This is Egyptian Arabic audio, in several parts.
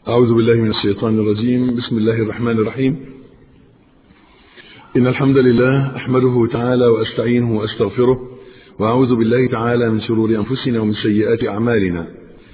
أعوذ بالله من الشيطان الرجيم بسم الله الرحمن الرحيم إن الحمد لله أحمده تعالى وأستعينه وأستغفره وأعوذ بالله تعالى من شرور أنفسنا ومن سيئات أعمالنا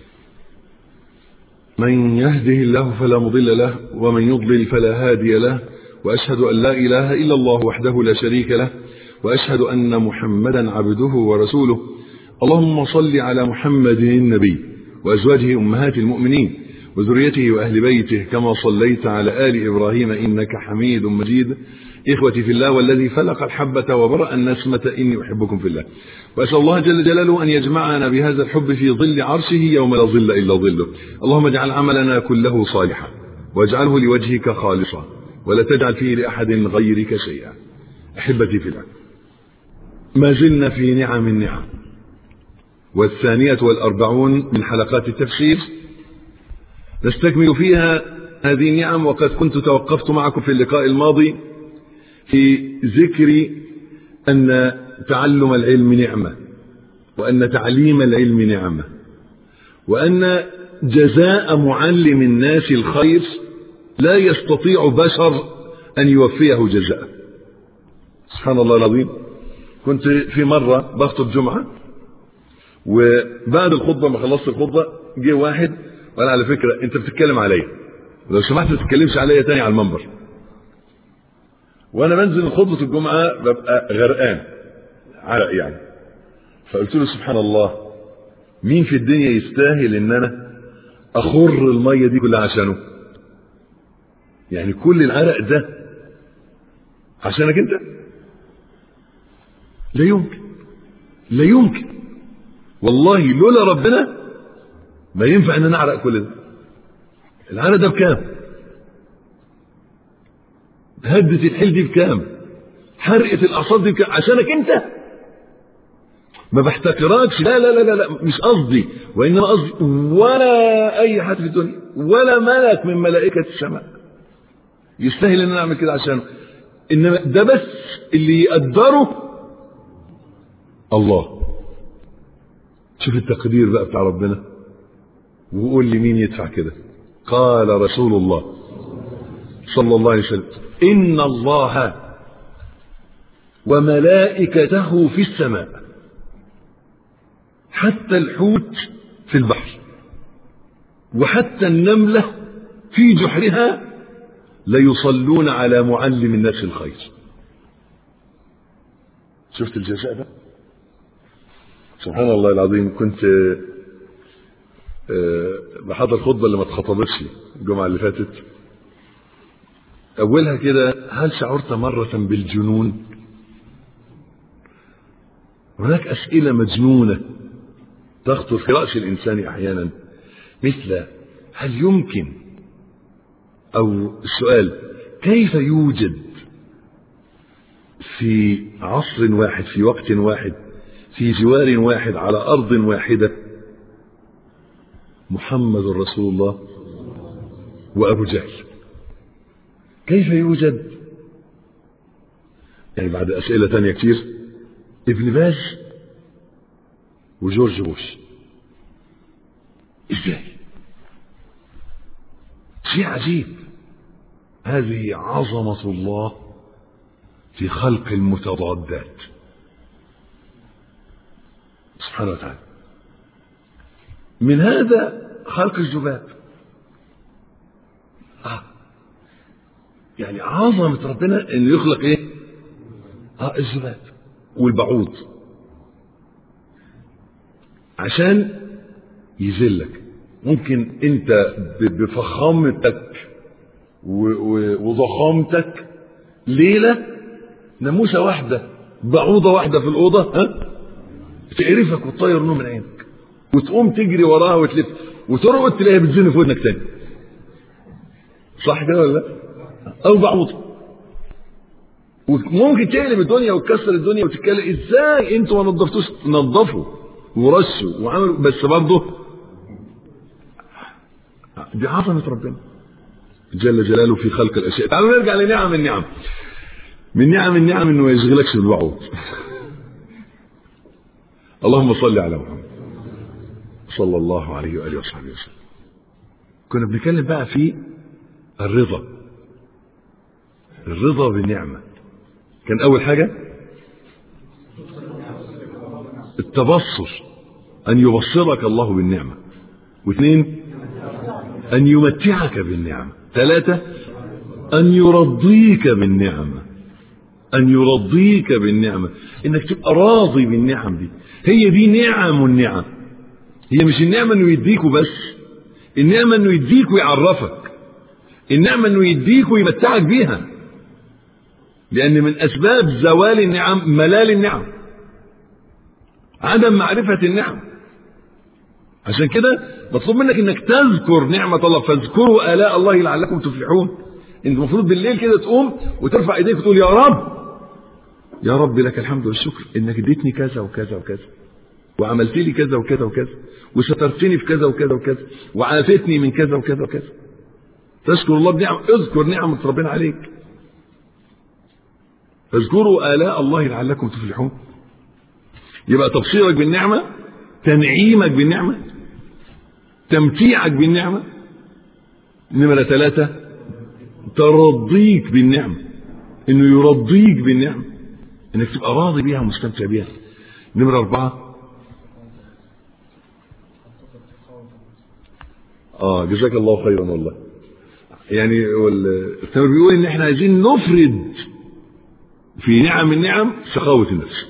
من يهده الله فلا مضل له ومن يضلل فلا هادي له وأشهد أن لا إله إلا الله وحده لا شريك له وأشهد أن محمدا عبده ورسوله اللهم صل على محمد النبي وأزواجه أمهات المؤمنين وذريته وأهل بيته كما صليت على آل إبراهيم إنك حميد مجيد إخوتي في الله والذي فلق الحبة وبرأ النسمة إني أحبكم في الله وأسأل الله جل جلاله أن يجمعنا بهذا الحب في ظل عرشه يوم لا ظل إلا ظله اللهم اجعل عملنا كله صالحا واجعله لوجهك خالصا ولا تجعل فيه لأحد غيرك شيئا أحبتي في الله ما زلنا في نعم النعم والثانية والأربعون من حلقات التفسير نستكمل فيها هذه النعم وقد كنت توقفت معكم في اللقاء الماضي في ذكر أن تعلم العلم نعمة وأن تعليم العلم نعمة وأن جزاء معلم الناس الخير لا يستطيع بشر أن يوفيه جزاء سبحان الله العظيم كنت في مرة بخطب جمعة وبعد الخطبة ما خلصت الخطبة جه واحد وقال على فكرة أنت بتتكلم عليا لو سمحت ما تتكلمش عليا تاني على المنبر وانا بنزل من خطبه الجمعه ببقى غرقان عرق يعني فقلت له سبحان الله مين في الدنيا يستاهل ان انا اخر الميه دي كلها عشانه يعني كل العرق ده عشانك انت لا يمكن لا يمكن والله لولا ربنا ما ينفع ان انا اعرق كل ده العرق ده بكام هدة الحيل دي بكام حرقة الأعصاب دي بكام عشانك أنت ما بحتقركش لا لا لا لا, لا مش قصدي وإنما قصدي ولا أي حد في الدنيا ولا ملك من ملائكة السماء يستاهل إن أنا أعمل كده عشانه إنما ده بس اللي يقدره الله شوف التقدير بقى بتاع ربنا وقول لي مين يدفع كده قال رسول الله صلى الله عليه وسلم إن الله وملائكته في السماء حتى الحوت في البحر وحتى النملة في جحرها ليصلون على معلم الناس الخير شفت الجزاء ده سبحان الله العظيم كنت بحضر خطبة اللي ما اتخطبتش الجمعة اللي فاتت أولها كده هل شعرت مرة بالجنون هناك أسئلة مجنونة تخطر في رأس الإنسان أحيانا مثل هل يمكن أو السؤال كيف يوجد في عصر واحد في وقت واحد في جوار واحد على أرض واحدة محمد رسول الله وأبو جهل كيف يوجد يعني بعد أسئلة تانية كتير ابن باز وجورج بوش ازاي شيء عجيب هذه عظمة الله في خلق المتضادات سبحانه وتعالى من هذا خلق الذباب آه. يعني عظمة ربنا انه يخلق ايه اه الذباب والبعوض عشان يذلك ممكن انت بفخامتك وضخامتك ليلة ناموسة واحدة بعوضة واحدة في الأوضة ها تقرفك وتطير نوم من عينك وتقوم تجري وراها وتلف وترقد تلاقيها بتزن في ودنك تاني صح كده ولا لا؟ او بعوضه وممكن تقلب الدنيا وتكسر الدنيا وتتكلم ازاي انتوا ما نظفتوش نظفوا ورشوا وعملوا بس برضه دي عظمه ربنا جل جلاله في خلق الاشياء تعالوا نرجع لنعم النعم من نعم النعم انه ما يشغلكش بالوعود اللهم صل على محمد صلى الله عليه واله وصحبه وسلم كنا بنتكلم بقى في الرضا الرضا بالنعمة كان أول حاجة التبصر أن يبصرك الله بالنعمة واثنين أن يمتعك بالنعمة ثلاثة أن يرضيك بالنعمة أن يرضيك بالنعمة إنك تبقى راضي بالنعم دي هي دي نعم النعم هي مش النعمة إنه يديك بس النعمة إنه يديك ويعرفك النعمة إنه يديك ويمتعك بيها لأن من أسباب زوال النعم ملال النعم عدم معرفة النعم عشان كده مطلوب منك انك تذكر نعمة الله فاذكروا آلاء الله لعلكم تفلحون انت المفروض بالليل كده تقوم وترفع ايديك وتقول يا رب يا رب لك الحمد والشكر انك اديتني كذا وكذا وكذا وعملت لي كذا وكذا وكذا وسترتني في كذا وكذا وكذا وعافتني من كذا وكذا وكذا تشكر الله بنعم اذكر نعمة ربنا عليك فاذكروا آلاء الله لعلكم تفلحون يبقى تبصيرك بالنعمة تنعيمك بالنعمة تمتيعك بالنعمة نمرة ثلاثة ترضيك بالنعمة انه يرضيك بالنعمة انك تبقى راضي بيها ومستمتع بيها نمرة أربعة اه جزاك الله خيرا والله يعني التمر بيقول ان احنا عايزين نفرد في نعم النعم سخاوة النفس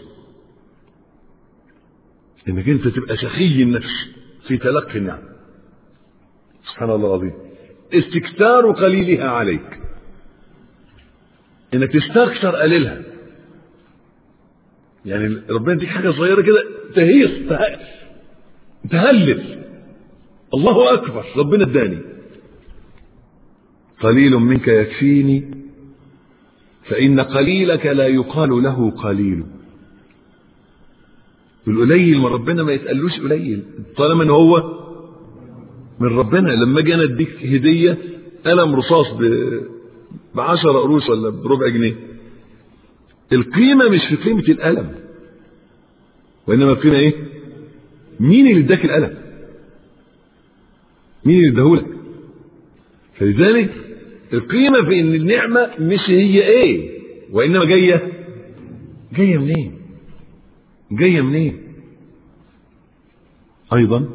انك انت تبقى سخي النفس في تلقي النعم سبحان الله العظيم استكثار قليلها عليك انك تستكثر قليلها يعني ربنا يديك حاجه صغيره كده تهيص تهلل الله اكبر ربنا اداني قليل منك يكفيني فان قليلك لا يقال له قليل القليل من ربنا ما يتقالوش قليل طالما ان هو من ربنا لما اجي انا اديك هديه قلم رصاص ب 10 قروش ولا بربع جنيه القيمه مش في قيمه القلم وانما القيمه ايه مين اللي اداك القلم مين اللي اداهولك فلذلك القيمه في ان النعمه مش هي ايه وانما جايه جايه منين جايه منين ايضا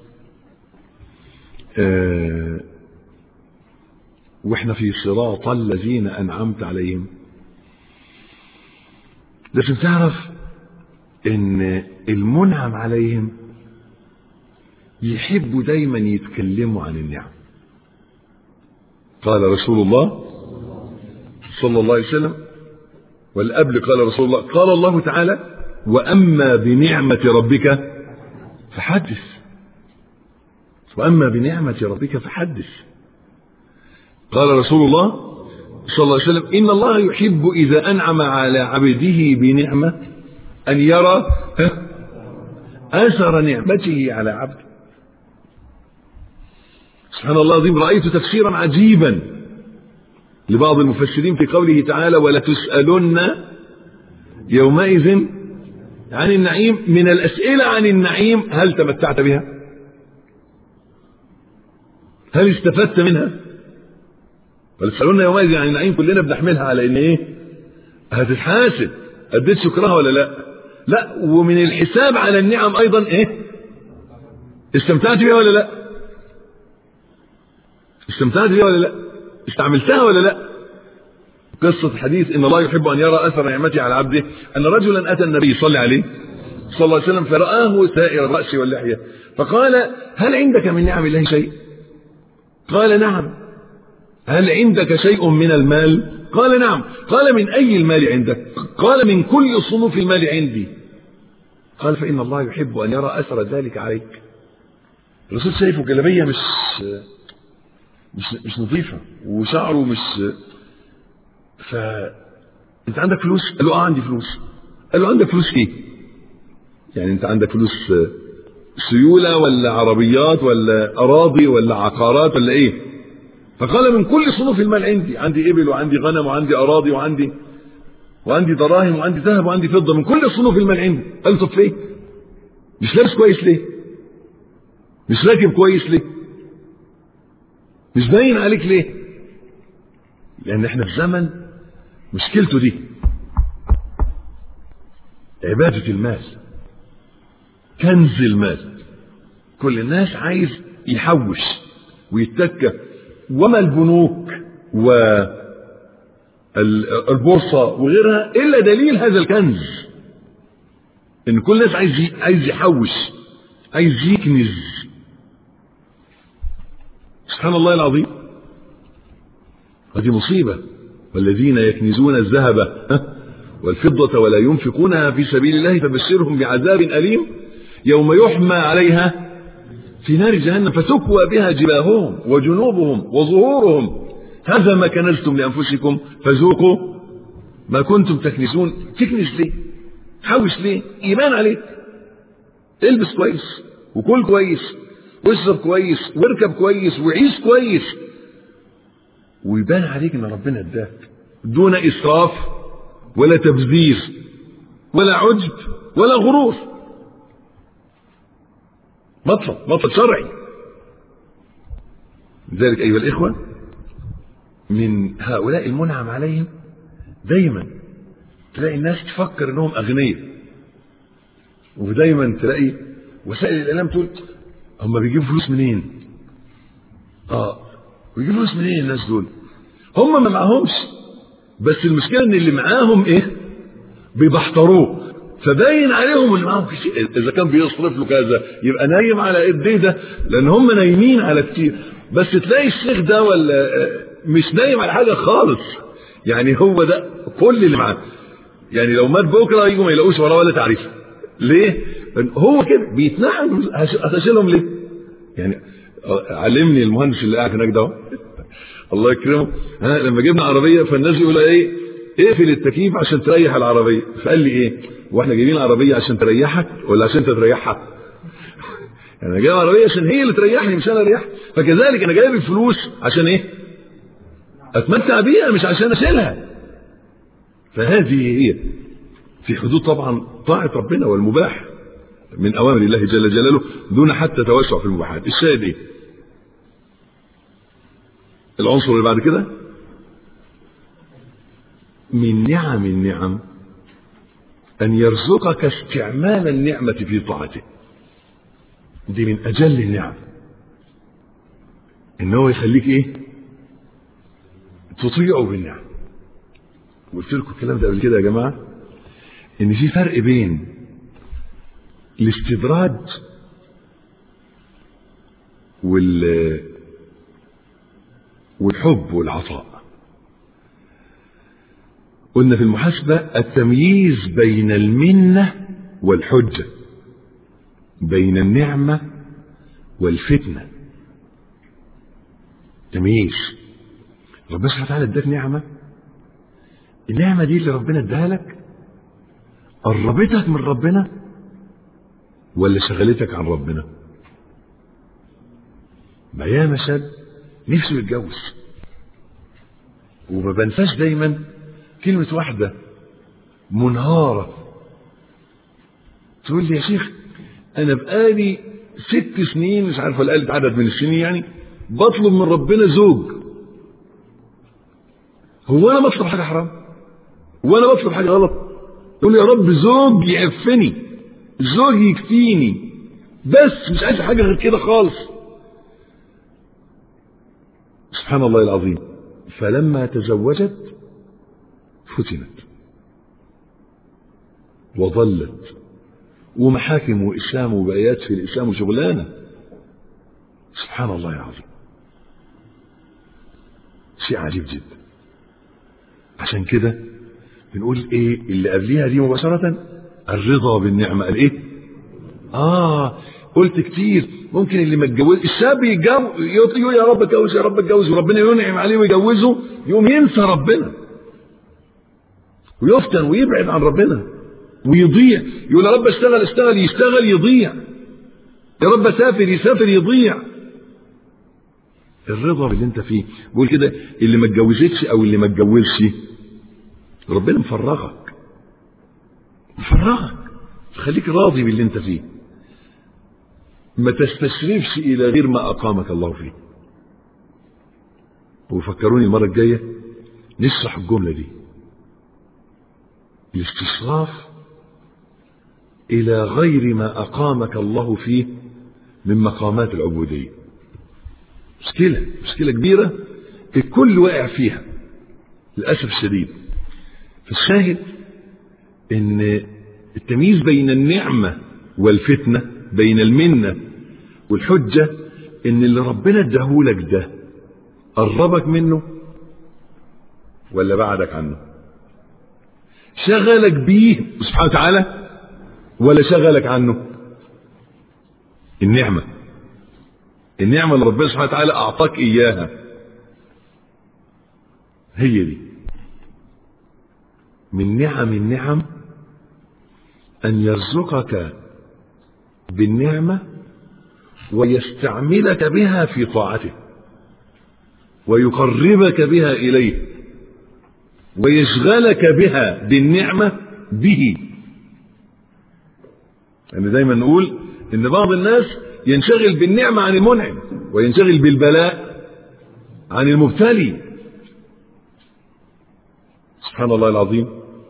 آه واحنا في صراط الذين انعمت عليهم لازم تعرف ان المنعم عليهم يحبوا دايما يتكلموا عن النعم قال رسول الله صلى الله عليه وسلم والقبل قال رسول الله قال الله تعالى واما بنعمه ربك فحدث واما بنعمه ربك فحدث قال رسول الله صلى الله عليه وسلم ان الله يحب اذا انعم على عبده بنعمه ان يرى اثر نعمته على عبده سبحان الله العظيم رايت تفسيرا عجيبا لبعض المفسرين في قوله تعالى ولتسالن يومئذ عن النعيم من الاسئله عن النعيم هل تمتعت بها هل استفدت منها ولتسالون يومئذ عن النعيم كلنا بنحملها على ان ايه هتتحاسب اديت شكرها ولا لا لا ومن الحساب على النعم ايضا ايه استمتعت بها ولا لا استمتعت بها ولا لا استعملتها ولا لا قصة حديث إن الله يحب أن يرى أثر نعمته على عبده أن رجلا أتى النبي صلى عليه صلى الله عليه وسلم فرآه سائر الرأس واللحية فقال هل عندك من نعم الله شيء قال نعم هل عندك شيء من المال قال نعم قال من أي المال عندك قال من كل صنوف المال عندي قال فإن الله يحب أن يرى أثر ذلك عليك الرسول شايفه جلبية مش مش مش نظيفة وشعره مش ف انت عندك فلوس؟ قال له اه عندي فلوس. قال له عندك فلوس ايه؟ يعني انت عندك فلوس سيولة ولا عربيات ولا أراضي ولا عقارات ولا إيه؟ فقال من كل صنوف المال عندي، عندي إبل وعندي غنم وعندي أراضي وعندي وعندي دراهم وعندي ذهب وعندي فضة من كل صنوف المال عندي. قال طب ليه؟ مش لابس كويس ليه؟ مش راكب كويس ليه؟ مش باين عليك ليه لان احنا في زمن مشكلته دي عبادة المال كنز المال كل الناس عايز يحوش ويتكى وما البنوك والبورصة وغيرها إلا دليل هذا الكنز إن كل الناس عايز عايز يحوش عايز يكنز سبحان الله العظيم هذه مصيبة والذين يكنزون الذهب والفضة ولا ينفقونها في سبيل الله فبشرهم بعذاب أليم يوم يحمى عليها في نار جهنم فتكوى بها جباههم وجنوبهم وظهورهم هذا ما كنزتم لأنفسكم فذوقوا ما كنتم تكنزون تكنز ليه حوش ليه إيمان عليك البس كويس وكل كويس واشرب كويس واركب كويس وعيش كويس ويبان عليك ان ربنا اداك دون اسراف ولا تبذير ولا عجب ولا غرور مطلب مطلب شرعي لذلك ايها الاخوه من هؤلاء المنعم عليهم دايما تلاقي الناس تفكر انهم اغنياء ودايما تلاقي وسائل الاعلام تقول هم بيجيبوا فلوس منين اه بيجيبوا فلوس منين الناس دول هم ما معهمش بس المشكله ان اللي معاهم ايه بيبحتروه فباين عليهم اللي معاهم كتير اذا كان بيصرف له كذا يبقى نايم على ايديه ده لان هم نايمين على كتير بس تلاقي الشيخ ده ولا مش نايم على حاجه خالص يعني هو ده كل اللي معاه يعني لو مات بكره يجوا ما يلاقوش وراه ولا تعريف ليه؟ هو كده بيتنحل هتشيلهم ليه؟ يعني علمني المهندس اللي قاعد هناك ده الله يكرمه ها لما جبنا عربيه فالناس يقولوا ايه؟ اقفل التكييف عشان تريح العربيه فقال لي ايه؟ واحنا جايبين العربيه عشان تريحك ولا عشان انت تريحها؟ يعني انا جايب عربيه عشان هي اللي تريحني مش انا اريحها فكذلك انا جايب الفلوس عشان ايه؟ اتمتع بيها مش عشان اشيلها فهذه هي في حدود طبعا طاعة ربنا والمباح من أوامر الله جل جلاله دون حتى توسع في المباحات الشاهد إيه العنصر اللي بعد كده من نعم النعم أن يرزقك استعمال النعمة في طاعته دي من أجل النعم إن هو يخليك إيه تطيعه بالنعم قلت لكم الكلام ده قبل كده يا جماعه ان في فرق بين الاستدراج وال والحب والعطاء قلنا في المحاسبة التمييز بين المنة والحجة بين النعمة والفتنة تمييز ربنا سبحانه وتعالى اداك نعمة النعمة دي اللي ربنا اداها لك قربتك من ربنا ولا شغلتك عن ربنا ما ياما شاب نفسه يتجوز وما بنساش دايما كلمة واحدة منهارة تقول لي يا شيخ أنا بقالي ست سنين مش عارف ولا قالت عدد من السنين يعني بطلب من ربنا زوج هو أنا بطلب حاجة حرام هو أنا بطلب حاجة غلط تقول يا رب زوج يعفني زوج يكفيني بس مش عايز حاجة غير كده خالص سبحان الله العظيم فلما تزوجت فتنت وظلت ومحاكم وإسلام وبآيات في الإسلام وشغلانة سبحان الله العظيم شيء عجيب جدا عشان كده بنقول ايه اللي قبليها دي مباشرة الرضا بالنعمة قال ايه اه قلت كتير ممكن اللي ما اتجوز الشاب يتجوز يقول يا رب اتجوز يا رب اتجوز وربنا ينعم عليه ويجوزه يقوم ينسى ربنا ويفتن ويبعد عن ربنا ويضيع يقول يا رب اشتغل اشتغل يشتغل يضيع يا رب اسافر يسافر يضيع الرضا باللي انت فيه بقول كده اللي ما اتجوزتش او اللي ما اتجوزش ربنا مفرغك مفرغك خليك راضي باللي انت فيه ما تستشرفش الى غير ما اقامك الله فيه وفكروني المرة الجاية نشرح الجملة دي الاستصراف إلى غير ما أقامك الله فيه من مقامات العبودية مشكلة مشكلة كبيرة الكل واقع فيها للأسف الشديد فالشاهد ان التمييز بين النعمة والفتنة بين المنة والحجة ان اللي ربنا اداهولك ده قربك منه ولا بعدك عنه شغلك بيه سبحانه وتعالى ولا شغلك عنه النعمة النعمة اللي ربنا سبحانه وتعالى أعطاك إياها هي دي من نعم النعم أن يرزقك بالنعمة ويستعملك بها في طاعته ويقربك بها إليه ويشغلك بها بالنعمة به يعني دايما نقول ان بعض الناس ينشغل بالنعمة عن المنعم وينشغل بالبلاء عن المبتلي سبحان الله العظيم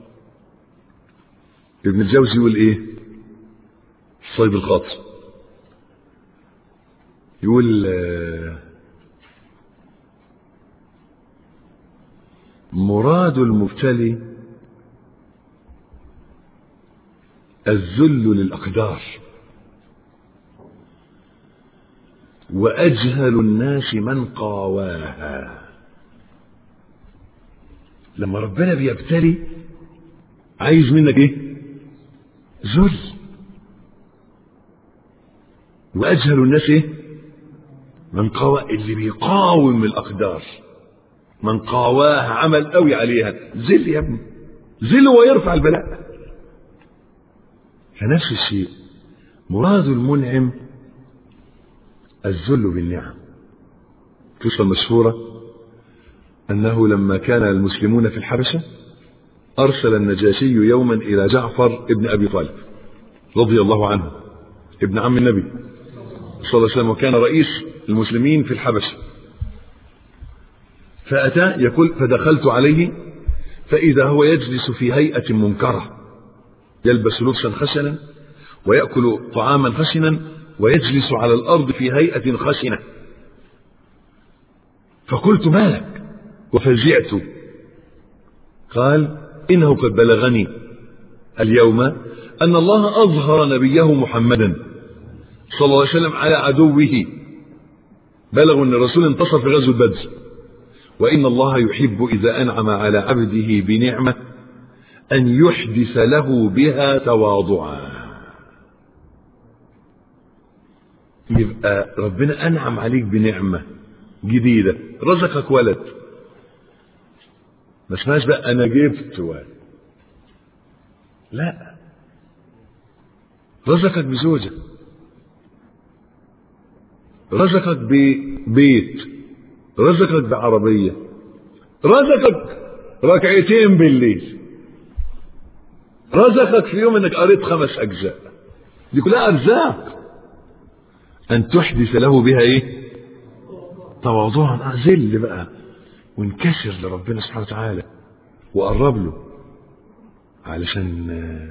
ابن الجوزي يقول ايه الصيد الخاطر يقول مراد المبتلي الذل للأقدار وأجهل الناس من قاواها لما ربنا بيبتلي عايز منك ايه ذل واجهل الناس ايه من قوى اللي بيقاوم الاقدار من قاواها عمل قوي عليها ذل يا ابني ذل ويرفع البلاء فنفس الشيء مراد المنعم الذل بالنعم القصه المشهوره أنه لما كان المسلمون في الحبشة أرسل النجاشي يوما إلى جعفر ابن أبي طالب رضي الله عنه ابن عم النبي صلى الله عليه وسلم وكان رئيس المسلمين في الحبشة فأتى يقول فدخلت عليه فإذا هو يجلس في هيئة منكرة يلبس لبسا خشنا ويأكل طعاما خشنا ويجلس على الأرض في هيئة خشنة فقلت ما لك وفزعت قال إنه قد بلغني اليوم أن الله أظهر نبيه محمدا صلى الله عليه وسلم على عدوه بلغوا أن الرسول انتصر في غزوة بدر وإن الله يحب إذا أنعم على عبده بنعمة أن يحدث له بها تواضعا يبقى ربنا أنعم عليك بنعمة جديدة رزقك ولد ما اسمهاش بقى انا جبت ولد لا رزقك بزوجة رزقك ببيت رزقك بعربية رزقك ركعتين بالليل رزقك في يوم انك قريت خمس اجزاء دي كلها ارزاق ان تحدث له بها ايه تواضعا ذل بقى وانكسر لربنا سبحانه وتعالى وقرب له علشان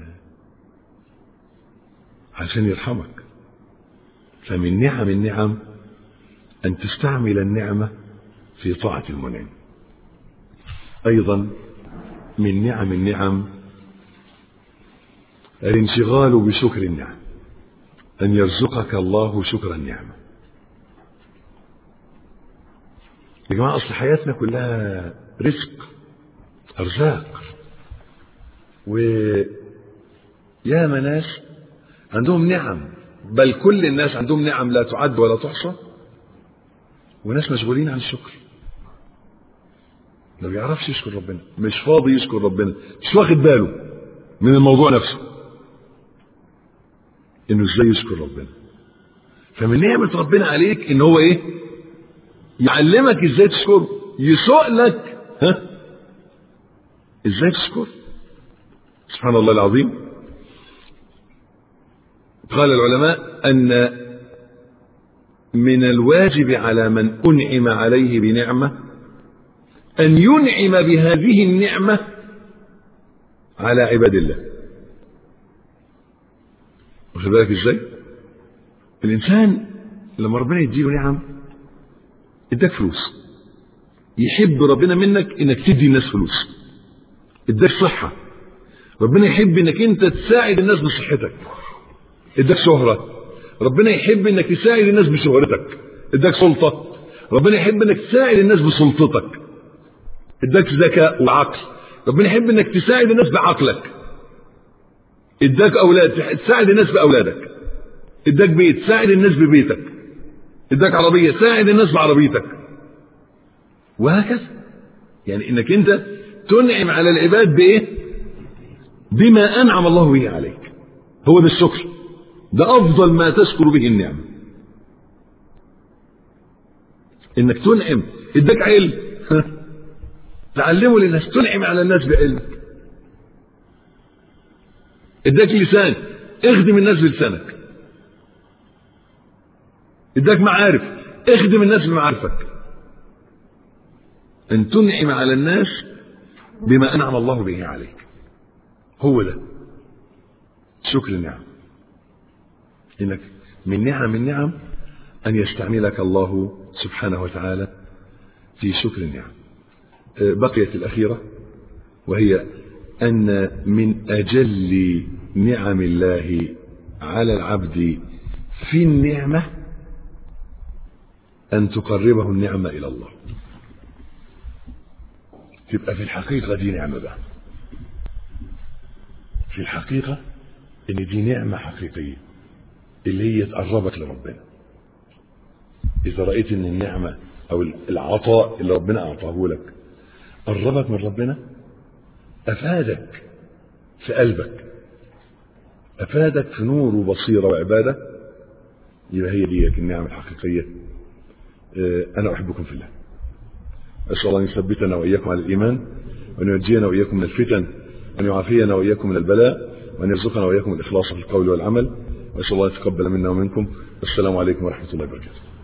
علشان يرحمك فمن نعم النعم أن تستعمل النعمة في طاعة المنعم أيضا من نعم النعم الانشغال بشكر النعم أن يرزقك الله شكر النعمة يا جماعة أصل حياتنا كلها رزق أرزاق ويا ناس عندهم نعم بل كل الناس عندهم نعم لا تعد ولا تحصى وناس مشغولين عن الشكر ما بيعرفش يشكر ربنا مش فاضي يشكر ربنا مش واخد باله من الموضوع نفسه انه ازاي يشكر ربنا فمن نعمة ربنا عليك ان هو ايه يعلمك ازاي تشكره يسوق لك ها ازاي تشكر سبحان الله العظيم قال العلماء ان من الواجب على من انعم عليه بنعمه أن ينعم بهذه النعمة على عباد الله واخد بالك ازاي؟ الإنسان لما ربنا يديله نعم اداك فلوس يحب ربنا منك انك تدي الناس فلوس اداك صحة ربنا يحب انك انت تساعد الناس بصحتك اداك شهرة ربنا يحب انك تساعد الناس بشهرتك اداك سلطة ربنا يحب انك تساعد الناس بسلطتك اداك ذكاء وعقل ربنا يحب انك تساعد الناس بعقلك اداك اولاد تساعد الناس باولادك اداك بيت ساعد الناس ببيتك اداك عربيه ساعد الناس بعربيتك وهكذا يعني انك انت تنعم على العباد بايه بما انعم الله به عليك هو ده الشكر ده افضل ما تشكر به النعمه انك تنعم اداك علم تعلمه للناس تنعم على الناس بعلمك اداك لسان اخدم الناس بلسانك اداك معارف اخدم الناس بمعارفك ان تنعم على الناس بما انعم الله به عليك هو ده شكر النعم انك من نعم النعم ان يستعملك الله سبحانه وتعالى في شكر النعم بقيت الاخيره وهي ان من اجل نعم الله على العبد في النعمه أن تقربه النعمة إلى الله تبقى في الحقيقة دي نعمة بقى في الحقيقة إن دي نعمة حقيقية اللي هي تقربك لربنا إذا رأيت إن النعمة أو العطاء اللي ربنا أعطاه لك قربك من ربنا أفادك في قلبك أفادك في نور وبصيرة وعبادة يبقى هي دي النعمة الحقيقية أنا أحبكم في الله أسأل الله أن يثبتنا وإياكم على الإيمان وأن ينجينا وإياكم من الفتن وأن يعافينا وإياكم من البلاء وأن يرزقنا وإياكم الإخلاص في القول والعمل وأسأل الله أن يتقبل منا ومنكم والسلام عليكم ورحمة الله وبركاته